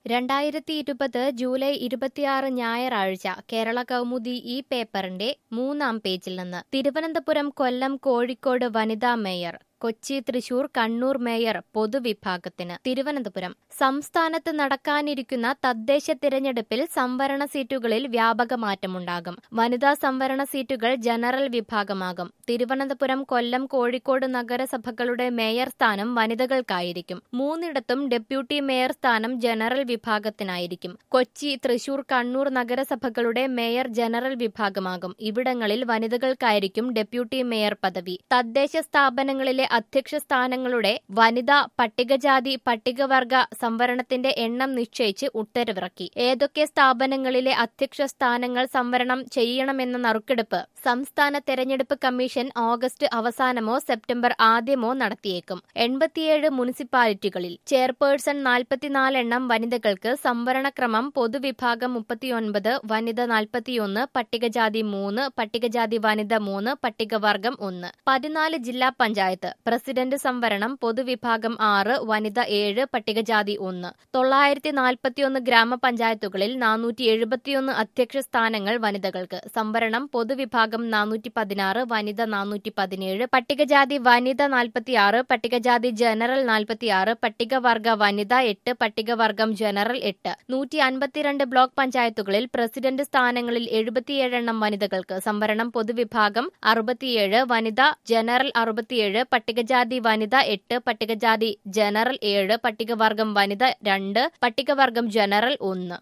രണ്ടായിരത്തി ഇരുപത് ജൂലൈ ഇരുപത്തിയാറ് ഞായറാഴ്ച കേരള കൗമുദി ഈ പേപ്പറിന്റെ മൂന്നാം പേജിൽ നിന്ന് തിരുവനന്തപുരം കൊല്ലം കോഴിക്കോട് വനിതാ മേയർ കൊച്ചി തൃശൂർ കണ്ണൂർ മേയർ പൊതുവിഭാഗത്തിന് തിരുവനന്തപുരം സംസ്ഥാനത്ത് നടക്കാനിരിക്കുന്ന തദ്ദേശ തിരഞ്ഞെടുപ്പിൽ സംവരണ സീറ്റുകളിൽ വ്യാപക മാറ്റമുണ്ടാകും വനിതാ സംവരണ സീറ്റുകൾ ജനറൽ വിഭാഗമാകും തിരുവനന്തപുരം കൊല്ലം കോഴിക്കോട് നഗരസഭകളുടെ മേയർ സ്ഥാനം വനിതകൾക്കായിരിക്കും മൂന്നിടത്തും ഡെപ്യൂട്ടി മേയർ സ്ഥാനം ജനറൽ വിഭാഗത്തിനായിരിക്കും കൊച്ചി തൃശൂർ കണ്ണൂർ നഗരസഭകളുടെ മേയർ ജനറൽ വിഭാഗമാകും ഇവിടങ്ങളിൽ വനിതകൾക്കായിരിക്കും ഡെപ്യൂട്ടി മേയർ പദവി തദ്ദേശ സ്ഥാപനങ്ങളിലെ അധ്യക്ഷ സ്ഥാനങ്ങളുടെ വനിതാ പട്ടികജാതി പട്ടികവർഗ സംവരണത്തിന്റെ എണ്ണം നിശ്ചയിച്ച് ഉത്തരവിറക്കി ഏതൊക്കെ സ്ഥാപനങ്ങളിലെ അധ്യക്ഷ സ്ഥാനങ്ങൾ സംവരണം ചെയ്യണമെന്ന നറുക്കെടുപ്പ് സംസ്ഥാന തെരഞ്ഞെടുപ്പ് കമ്മീഷൻ ഓഗസ്റ്റ് അവസാനമോ സെപ്റ്റംബർ ആദ്യമോ നടത്തിയേക്കും എൺപത്തിയേഴ് മുനിസിപ്പാലിറ്റികളിൽ ചെയർപേഴ്സൺ നാൽപ്പത്തിനാല് എണ്ണം വനിതകൾക്ക് സംവരണക്രമം പൊതുവിഭാഗം മുപ്പത്തിയൊൻപത് വനിത നാൽപ്പത്തിയൊന്ന് പട്ടികജാതി മൂന്ന് പട്ടികജാതി വനിത മൂന്ന് പട്ടികവർഗം ഒന്ന് പതിനാല് ജില്ലാ പഞ്ചായത്ത് പ്രസിഡന്റ് സംവരണം പൊതുവിഭാഗം ആറ് വനിത ഏഴ് പട്ടികജാതി ഒന്ന് തൊള്ളായിരത്തി നാൽപ്പത്തിയൊന്ന് ഗ്രാമപഞ്ചായത്തുകളിൽ നാനൂറ്റി എഴുപത്തിയൊന്ന് അധ്യക്ഷ സ്ഥാനങ്ങൾ വനിതകൾക്ക് സംവരണം പൊതുവിഭാഗം നാനൂറ്റി പതിനാറ് വനിത നാനൂറ്റി പതിനേഴ് പട്ടികജാതി വനിത നാൽപ്പത്തിയാറ് പട്ടികജാതി ജനറൽ നാൽപ്പത്തിയാറ് പട്ടികവർഗ വനിത എട്ട് പട്ടികവർഗം ജനറൽ എട്ട് നൂറ്റി അൻപത്തിരണ്ട് ബ്ലോക്ക് പഞ്ചായത്തുകളിൽ പ്രസിഡന്റ് സ്ഥാനങ്ങളിൽ എഴുപത്തിയേഴെണ്ണം വനിതകൾക്ക് സംവരണം പൊതുവിഭാഗം അറുപത്തിയേഴ് വനിത ജനറൽ അറുപത്തിയേഴ് പട്ടികജാതി വനിത എട്ട് പട്ടികജാതി ജനറൽ ഏഴ് പട്ടികവർഗം വനിത രണ്ട് പട്ടികവർഗം ജനറൽ ഒന്ന്